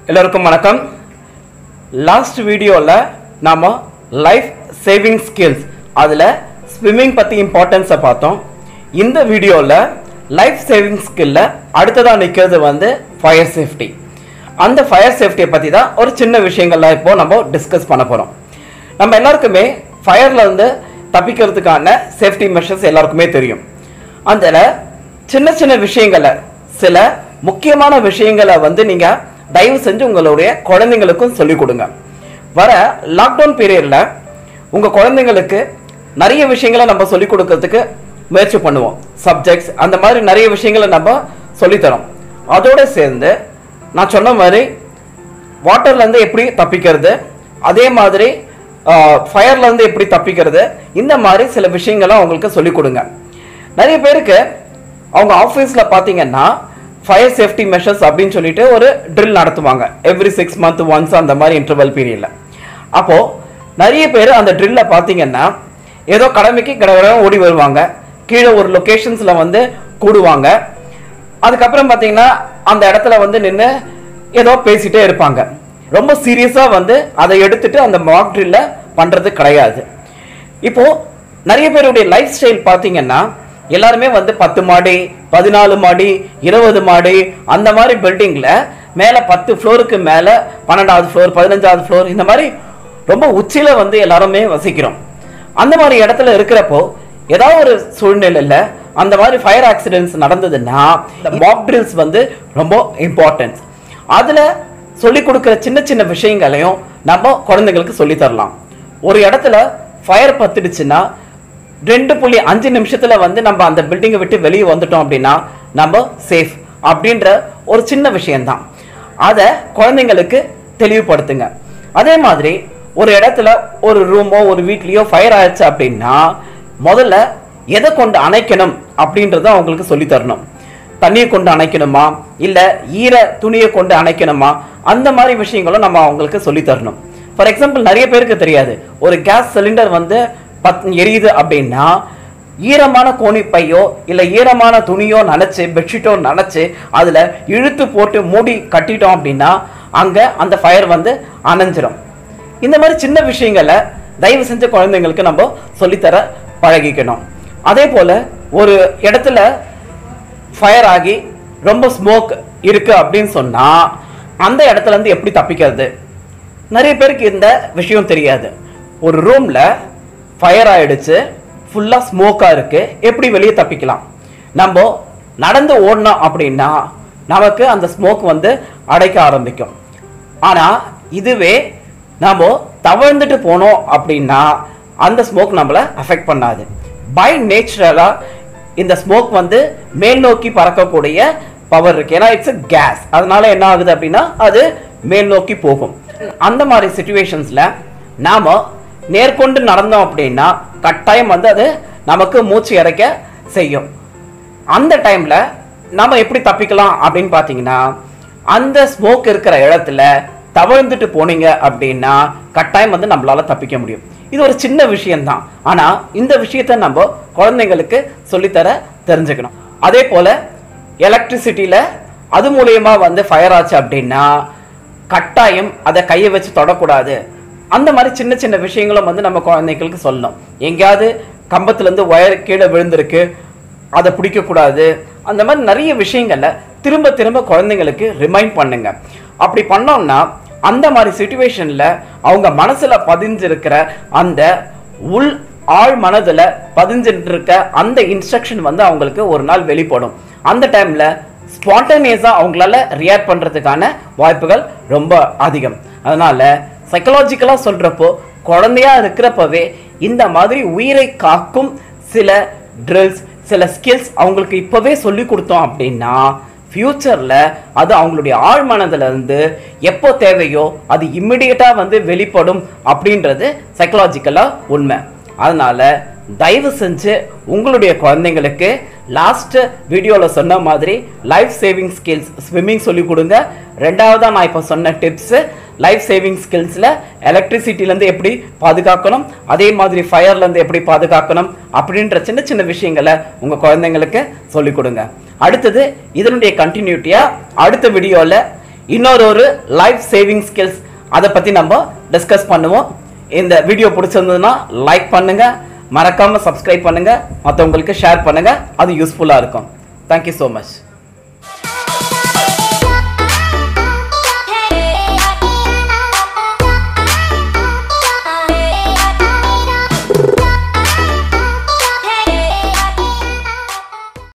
எல்லோருக்கும் வணக்கம் லாஸ்ட் வீடியோவில் நாம் லைஃப் சேவிங் ஸ்கில்ஸ் அதில் ஸ்விம்மிங் பற்றி இம்பார்ட்டன்ஸை பார்த்தோம் இந்த வீடியோவில் லைஃப் சேவிங் ஸ்கில்ல அடுத்ததாக நிற்கிறது வந்து ஃபயர் சேஃப்டி அந்த ஃபயர் சேஃப்டியை பற்றி தான் ஒரு சின்ன விஷயங்கள்லாம் இப்போ நம்ம டிஸ்கஸ் பண்ண போகிறோம் நம்ம எல்லாருக்குமே ஃபயர்ல இருந்து தப்பிக்கிறதுக்கான சேஃப்டி மெஷர்ஸ் எல்லாருக்குமே தெரியும் அதில் சின்ன சின்ன விஷயங்களை சில முக்கியமான விஷயங்களை வந்து நீங்கள் தயவு செஞ்சு உங்களுடைய குழந்தைங்களுக்கும் சொல்லிக் கொடுங்க வர லாக்டவுன் பீரியடில் உங்கள் குழந்தைங்களுக்கு நிறைய விஷயங்களை நம்ம சொல்லிக் கொடுக்கறதுக்கு முயற்சி பண்ணுவோம் சப்ஜெக்ட்ஸ் அந்த மாதிரி நிறைய விஷயங்களை நம்ம சொல்லித்தரோம் அதோட சேர்ந்து நான் சொன்ன மாதிரி வாட்டர்லேருந்து எப்படி தப்பிக்கிறது அதே மாதிரி ஃபயர்லேருந்து எப்படி தப்பிக்கிறது இந்த மாதிரி சில விஷயங்களை அவங்களுக்கு சொல்லிக் கொடுங்க நிறைய பேருக்கு அவங்க ஆஃபீஸில் பார்த்தீங்கன்னா ஃபயர் சேஃப்டி மெஷர்ஸ் அப்படின்னு சொல்லிட்டு ஒரு ட்ரில் நடத்துவாங்க எவ்ரி சிக்ஸ் மந்த் ஒன்ஸ் அந்த மாதிரி இன்டர்வல் பீரியடில் அப்போது நிறைய பேர் அந்த ட்ரில்ல பார்த்தீங்கன்னா ஏதோ கடமைக்கு கடை ஓடி வருவாங்க கீழே ஒரு லொக்கேஷன்ஸில் வந்து கூடுவாங்க அதுக்கப்புறம் பார்த்தீங்கன்னா அந்த இடத்துல வந்து நின்று ஏதோ பேசிட்டே இருப்பாங்க ரொம்ப சீரியஸாக வந்து அதை எடுத்துட்டு அந்த மாக் ட்ரில்ல பண்ணுறது கிடையாது இப்போ நிறைய பேருடைய லைஃப் ஸ்டைல் பார்த்தீங்கன்னா எல்லாருமே வந்து பத்து மாடி பதினாலு மாடி இருபது மாடி அந்த மாதிரி பில்டிங்கில் மேலே பத்து ஃப்ளோருக்கு மேலே பன்னெண்டாவது ஃப்ளோர் பதினஞ்சாவது ஃப்ளோர் இந்த மாதிரி ரொம்ப உச்சியில் வந்து எல்லாருமே வசிக்கிறோம் அந்த மாதிரி இடத்துல இருக்கிறப்போ ஏதாவது ஒரு சூழ்நிலையில் அந்த மாதிரி ஃபயர் ஆக்சிடென்ட்ஸ் நடந்ததுன்னா இந்த மாக் ட்ரில்ஸ் வந்து ரொம்ப இம்பார்ட்டன்ட் அதில் சொல்லிக் கொடுக்குற சின்ன சின்ன விஷயங்களையும் நம்ம குழந்தைங்களுக்கு சொல்லித் தரலாம் ஒரு இடத்துல ஃபயர் பத்துடுச்சுன்னா ரெண்டு புள்ளி அஞ்சு நிமிஷத்துல வந்து நம்ம அந்த பில்டிங்கை விட்டு வெளியே வந்துட்டோம் அப்படின்னா நம்ம சேஃப் அப்படின்ற ஒரு சின்ன விஷயம்தான் அதை குழந்தைங்களுக்கு தெளிவுபடுத்துங்க அதே மாதிரி ஒரு இடத்துல ஒரு ரூமோ ஒரு வீட்லேயோ ஃபயர் ஆயிடுச்சு அப்படின்னா முதல்ல எதை கொண்டு அணைக்கணும் அப்படின்றத அவங்களுக்கு சொல்லித் தரணும் தண்ணியை கொண்டு அணைக்கணுமா இல்லை ஈர துணியை கொண்டு அணைக்கணுமா அந்த மாதிரி விஷயங்களும் நம்ம அவங்களுக்கு சொல்லித் தரணும் ஃபார் எக்ஸாம்பிள் நிறைய பேருக்கு தெரியாது ஒரு கேஸ் சிலிண்டர் வந்து பத் எரியுது அப்படின்னா ஈரமான கோணிப்பையோ இல்லை ஈரமான துணியோ நனைச்சு பெட்ஷீட்டோ நனைச்சு அதில் இழுத்து போட்டு மூடி கட்டிட்டோம் அப்படின்னா அங்கே அந்த ஃபயர் வந்து அணைஞ்சிரும் இந்த மாதிரி சின்ன விஷயங்களை தயவு செஞ்ச குழந்தைங்களுக்கு நம்ம சொல்லித்தர பழகிக்கணும் அதே போல் ஒரு இடத்துல ஃபயர் ஆகி ரொம்ப ஸ்மோக் இருக்கு அப்படின்னு சொன்னா அந்த இடத்துல இருந்து எப்படி தப்பிக்கிறது நிறைய பேருக்கு இந்த விஷயம் தெரியாது ஒரு ரூம்ல ஃபயர் ஆயிடுச்சு ஃபுல்லா ஸ்மோக்கா இருக்கு எப்படி வெளியே தப்பிக்கலாம் நம்ம நடந்து ஓடணும் அப்படின்னா நமக்கு அந்த ஸ்மோக் வந்து அடைக்க ஆரம்பிக்கும் ஆனா இதுவே நாம தவழ்ந்துட்டு போனோம் அப்படின்னா அந்த ஸ்மோக் நம்மளை அஃபெக்ட் பண்ணாது பை நேச்சுரலா இந்த ஸ்மோக் வந்து மேல் நோக்கி பறக்கக்கூடிய பவர் இருக்கு ஏன்னா இட்ஸ் கேஸ் அதனால என்ன ஆகுது அப்படின்னா அது மேல் நோக்கி போகும் அந்த மாதிரி சுச்சுவேஷன்ஸ்ல நாம நேர்கொண்டு நடந்தோம் அப்படின்னா கட்டாயம் வந்து அது நமக்கு மூச்சு இறைக்க செய்யும் அந்த டைம்ல நாம எப்படி தப்பிக்கலாம் அப்படின்னு பார்த்தீங்கன்னா அந்த ஸ்மோக் இருக்கிற இடத்துல தவழ்ந்துட்டு போனீங்க அப்படின்னா கட்டாயம் வந்து நம்மளால தப்பிக்க முடியும் இது ஒரு சின்ன விஷயம்தான் ஆனா இந்த விஷயத்த நம்ம குழந்தைங்களுக்கு சொல்லித்தர தெரிஞ்சுக்கணும் அதே போல எலக்ட்ரிசிட்டியில அது மூலியமா வந்து ஃபயர் ஆச்சு அப்படின்னா கட்டாயம் அதை கையை வச்சு தொடக்கூடாது அந்த மாதிரி சின்ன சின்ன விஷயங்களும் வந்து நம்ம குழந்தைங்களுக்கு சொல்லணும் எங்கேயாவது கம்பத்துலேருந்து ஒயர் கீழே விழுந்திருக்கு அதை பிடிக்கக்கூடாது அந்த மாதிரி நிறைய விஷயங்களை திரும்ப திரும்ப குழந்தைங்களுக்கு ரிமைண்ட் பண்ணுங்க அப்படி பண்ணோம்னா அந்த மாதிரி சுச்சுவேஷனில் அவங்க மனசில் பதிஞ்சிருக்கிற அந்த உள் ஆழ் மனதில் பதிஞ்சிட்டு இருக்க அந்த இன்ஸ்ட்ரக்ஷன் வந்து அவங்களுக்கு ஒரு நாள் வெளிப்படும் அந்த டைமில் ஸ்பான்டேனியஸாக அவங்களால ரியாக்ட் பண்ணுறதுக்கான வாய்ப்புகள் ரொம்ப அதிகம் அதனால் சைக்கலாஜிக்கலாக சொல்கிறப்போ குழந்தையா இருக்கிறப்பவே இந்த மாதிரி உயிரை காக்கும் சில ட்ரில்ஸ் சில ஸ்கில்ஸ் அவங்களுக்கு இப்போவே சொல்லி கொடுத்தோம் அப்படின்னா ஃப்யூச்சரில் அது அவங்களுடைய ஆழ்மனதுல இருந்து எப்போ தேவையோ அது இம்மிடியட்டாக வந்து வெளிப்படும் அப்படின்றது சைக்கலாஜிக்கலாக உண்மை அதனால தயவு செஞ்சு உங்களுடைய குழந்தைங்களுக்கு லாஸ்ட் வீடியோவில் சொன்ன மாதிரி லைஃப் சேவிங் ஸ்கில்ஸ் ஸ்விம்மிங் சொல்லி கொடுங்க ரெண்டாவதாக நான் இப்போ சொன்ன டிப்ஸு லைஃப் சேவிங் ஸ்கில்ஸில் எலக்ட்ரிசிட்டிலேருந்து எப்படி பாதுகாக்கணும் அதே மாதிரி ஃபயர்லேருந்து எப்படி பாதுகாக்கணும் அப்படின்ற சின்ன சின்ன விஷயங்களை உங்கள் குழந்தைங்களுக்கு சொல்லிக் கொடுங்க அடுத்தது இதனுடைய கண்டினியூட்டியாக அடுத்த வீடியோவில் இன்னொரு ஒரு லைஃப் சேவிங் ஸ்கில்ஸ் அதை பற்றி நம்ம டிஸ்கஸ் பண்ணுவோம் இந்த வீடியோ பிடிச்சிருந்ததுன்னா லைக் பண்ணுங்க மறக்காம சப்ஸ்கிரைப் பண்ணுங்க மற்றவங்களுக்கு ஷேர் பண்ணுங்க அது யூஸ்ஃபுல்லாக இருக்கும் தேங்க்யூ ஸோ மச்